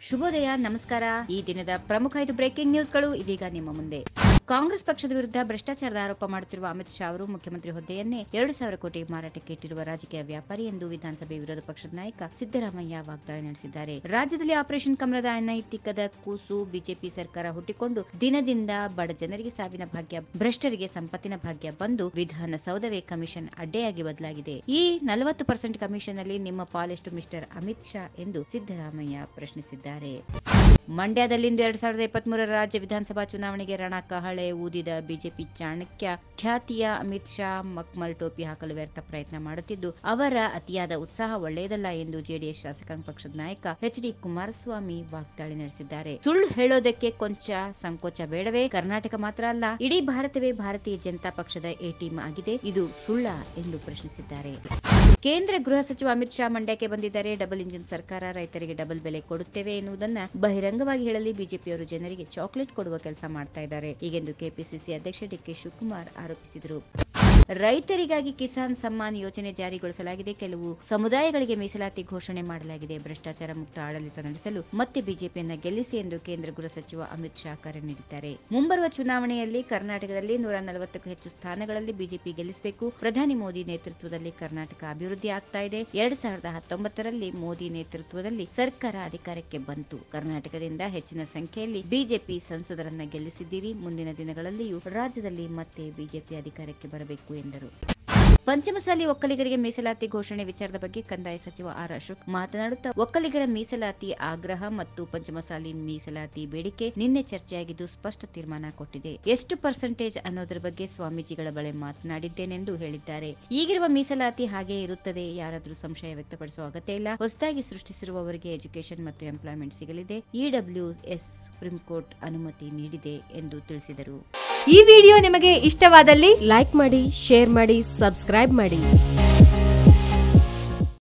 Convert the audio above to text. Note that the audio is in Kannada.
ಶುಭೋದಯ ನಮಸ್ಕಾರ ಈ ದಿನದ ಪ್ರಮುಖ ಐದು ಬ್ರೇಕಿಂಗ್ ನ್ಯೂಸ್ಗಳು ಇದೀಗ ನಿಮ್ಮ ಮುಂದೆ ಕಾಂಗ್ರೆಸ್ ಪಕ್ಷದ ವಿರುದ್ಧ ಭ್ರಷ್ಟಾಚಾರದ ಆರೋಪ ಮಾಡುತ್ತಿರುವ ಅಮಿತ್ ಶಾ ಅವರು ಮುಖ್ಯಮಂತ್ರಿ ಹುದ್ದೆಯನ್ನೇ ಎರಡು ಸಾವಿರ ಕೋಟಿ ಮಾರಾಟಕ್ಕೆ ಇಟ್ಟಿರುವ ರಾಜಕೀಯ ವ್ಯಾಪಾರಿ ಎಂದು ವಿಧಾನಸಭೆ ವಿರೋಧ ಪಕ್ಷದ ನಾಯಕ ಸಿದ್ದರಾಮಯ್ಯ ವಾಗ್ದಾಳಿ ನಡೆಸಿದ್ದಾರೆ ರಾಜ್ಯದಲ್ಲಿ ಆಪರೇಷನ್ ಕಮಲದ ಅನೈತಿಕದ ಕೂಸು ಬಿಜೆಪಿ ಸರ್ಕಾರ ಹುಟ್ಟಿಕೊಂಡು ದಿನದಿಂದ ಬಡ ಜನರಿಗೆ ಸಾವಿನ ಭಾಗ್ಯ ಭ್ರಷ್ಟರಿಗೆ ಸಂಪತ್ತಿನ ಭಾಗ್ಯ ಬಂದು ವಿಧಾನಸೌಧವೇ ಕಮಿಷನ್ ಅಡ್ಡೆಯಾಗಿ ಬದಲಾಗಿದೆ ಈ ನಲವತ್ತು ಪರ್ಸೆಂಟ್ ಕಮಿಷನ್ ಅಲ್ಲಿ ನಿಮ್ಮ ಪಾಲೆಷ್ಟು ಮಿಸ್ಟರ್ ಅಮಿತ್ ಶಾ ಎಂದು ಸಿದ್ದರಾಮಯ್ಯ ಪ್ರಶ್ನಿಸಿದ್ದಾರೆ ಮಂಡ್ಯದಲ್ಲಿಂದು ಎರಡ್ ಸಾವಿರದ ಇಪ್ಪತ್ತ್ ಮೂರರ ರಾಜ್ಯ ವಿಧಾನಸಭಾ ಚುನಾವಣೆಗೆ ರಣ ಕಹಳೆ ಊದಿದ ಬಿಜೆಪಿ ಚಾಣಕ್ಯ ಖ್ಯಾತಿಯ ಅಮಿತ್ ಶಾ ಮಕ್ಮಲ್ ಟೋಪಿ ಹಾಕಲು ವ್ಯರ್ಥ ಪ್ರಯತ್ನ ಮಾಡುತ್ತಿದ್ದು ಅವರ ಅತಿಯಾದ ಉತ್ಸಾಹ ಒಳ್ಳೆಯದಲ್ಲ ಎಂದು ಜೆಡಿಎಸ್ ಶಾಸಕಾಂಗ ಪಕ್ಷದ ನಾಯಕ ಎಚ್ ಡಿ ಕುಮಾರಸ್ವಾಮಿ ವಾಗ್ದಾಳಿ ನಡೆಸಿದ್ದಾರೆ ಸುಳ್ಳು ಹೇಳೋದಕ್ಕೆ ಕೊಂಚ ಸಂಕೋಚ ಬೇಡವೇ ಕರ್ನಾಟಕ ಮಾತ್ರ ಅಲ್ಲ ಇಡೀ ಭಾರತವೇ ಭಾರತೀಯ ಜನತಾ ಪಕ್ಷದ ಎ ಟೀಮ್ ಆಗಿದೆ ಇದು ಸುಳ್ಳ ಎಂದು ಪ್ರಶ್ನಿಸಿದ್ದಾರೆ ಕೇಂದ್ರ ಗೃಹ ಸಚಿವ ಅಮಿತ್ ಶಾ ಮಂಡ್ಯಕ್ಕೆ ಬಂದಿದ್ದಾರೆ ಡಬಲ್ ಇಂಜಿನ್ ಸರ್ಕಾರ ರೈತರಿಗೆ ಡಬಲ್ ಬೆಲೆ ಕೊಡುತ್ತೇವೆ ಎನ್ನುವುದನ್ನ ಬಹಿರಂಗವಾಗಿ ಹೇಳಲಿ ಬಿಜೆಪಿಯವರು ಜನರಿಗೆ ಚಾಕ್ಲೇಟ್ ಕೊಡುವ ಕೆಲಸ ಮಾಡ್ತಾ ಇದ್ದಾರೆ ಹೀಗೆಂದು ಕೆಪಿಸಿಸಿ ಅಧ್ಯಕ್ಷ ಡಿಕೆ ಶಿವಕುಮಾರ್ ಆರೋಪಿಸಿದರು ರೈತರಿಗಾಗಿ ಕಿಸಾನ್ ಸಮ್ಮಾನ್ ಯೋಜನೆ ಜಾರಿಗೊಳಿಸಲಾಗಿದೆ ಕೆಲವು ಸಮುದಾಯಗಳಿಗೆ ಮೀಸಲಾತಿ ಘೋಷಣೆ ಮಾಡಲಾಗಿದೆ ಭ್ರಷ್ಟಾಚಾರ ಮುಕ್ತ ಆಡಳಿತ ನಡೆಸಲು ಮತ್ತೆ ಬಿಜೆಪಿಯನ್ನ ಗೆಲ್ಲಿಸಿ ಎಂದು ಕೇಂದ್ರ ಗೃಹ ಸಚಿವ ಅಮಿತ್ ಶಾ ಕರೆ ನೀಡಿದ್ದಾರೆ ಮುಂಬರುವ ಚುನಾವಣೆಯಲ್ಲಿ ಕರ್ನಾಟಕದಲ್ಲಿ ನೂರ ನಲವತ್ತಕ್ಕೂ ಹೆಚ್ಚು ಸ್ಥಾನಗಳಲ್ಲಿ ಬಿಜೆಪಿ ಗೆಲ್ಲಿಸಬೇಕು ಪ್ರಧಾನಿ ಮೋದಿ ನೇತೃತ್ವದಲ್ಲಿ ಕರ್ನಾಟಕ ಅಭಿವೃದ್ಧಿ ಆಗ್ತಾ ಇದೆ ಎರಡ್ ಸಾವಿರದ ಹತ್ತೊಂಬತ್ತರಲ್ಲಿ ಮೋದಿ ನೇತೃತ್ವದಲ್ಲಿ ಸರ್ಕಾರ ಅಧಿಕಾರಕ್ಕೆ ಬಂತು ಕರ್ನಾಟಕದಿಂದ ಹೆಚ್ಚಿನ ಸಂಖ್ಯೆಯಲ್ಲಿ ಬಿಜೆಪಿ ಸಂಸದರನ್ನ ಗೆಲ್ಲಿಸಿದ್ದೀರಿ ಮುಂದಿನ ದಿನಗಳಲ್ಲಿಯೂ ರಾಜ್ಯದಲ್ಲಿ ಮತ್ತೆ ಬಿಜೆಪಿ ಅಧಿಕಾರಕ್ಕೆ ಬರಬೇಕು ಎಂದರು ಪಂಚಮಸಾಲಿ ಒಕ್ಕಲಿಗರಿಗೆ ಮೀಸಲಾತಿ ಘೋಷಣೆ ವಿಚಾರದ ಬಗ್ಗೆ ಕಂದಾಯ ಸಚಿವ ಆರ್ ಅಶೋಕ್ ಮಾತನಾಡುತ್ತಾ ಒಕ್ಕಲಿಗರ ಮೀಸಲಾತಿ ಆಗ್ರಹ ಮತ್ತು ಪಂಚಮಸಾಲಿ ಮೀಸಲಾತಿ ಬೇಡಿಕೆ ನಿನ್ನೆ ಚರ್ಚೆಯಾಗಿದ್ದು ಸ್ಪಷ್ಟ ತೀರ್ಮಾನ ಕೊಟ್ಟಿದೆ ಎಷ್ಟು ಪರ್ಸೆಂಟೇಜ್ ಅನ್ನೋದರ ಬಗ್ಗೆ ಸ್ವಾಮೀಜಿಗಳ ಬಳಿ ಮಾತನಾಡಿದ್ದೇನೆಂದು ಹೇಳಿದ್ದಾರೆ ಈಗಿರುವ ಮೀಸಲಾತಿ ಹಾಗೆ ಇರುತ್ತದೆ ಯಾರಾದರೂ ಸಂಶಯ ವ್ಯಕ್ತಪಡಿಸುವ ಅಗತ್ಯ ಇಲ್ಲ ಹೊಸದಾಗಿ ಸೃಷ್ಟಿಸಿರುವವರಿಗೆ ಎಜುಕೇಶನ್ ಮತ್ತು ಎಂಪ್ಲಾಯ್ಮೆಂಟ್ ಸಿಗಲಿದೆ ಇಡಬ್ಲ್ಯೂ ಎಸ್ ಸುಪ್ರೀಂ ಕೋರ್ಟ್ ಅನುಮತಿ ನೀಡಿದೆ ಎಂದು ತಿಳಿಸಿದರು ಈ ವಿಡಿಯೋ ನಿಮಗೆ ಇಷ್ಟವಾದಲ್ಲಿ ಲೈಕ್ ಮಾಡಿ ಶೇರ್ ಮಾಡಿ ಸಬ್ಸ್ಕ್ರೈಬ್ ಮಾಡಿ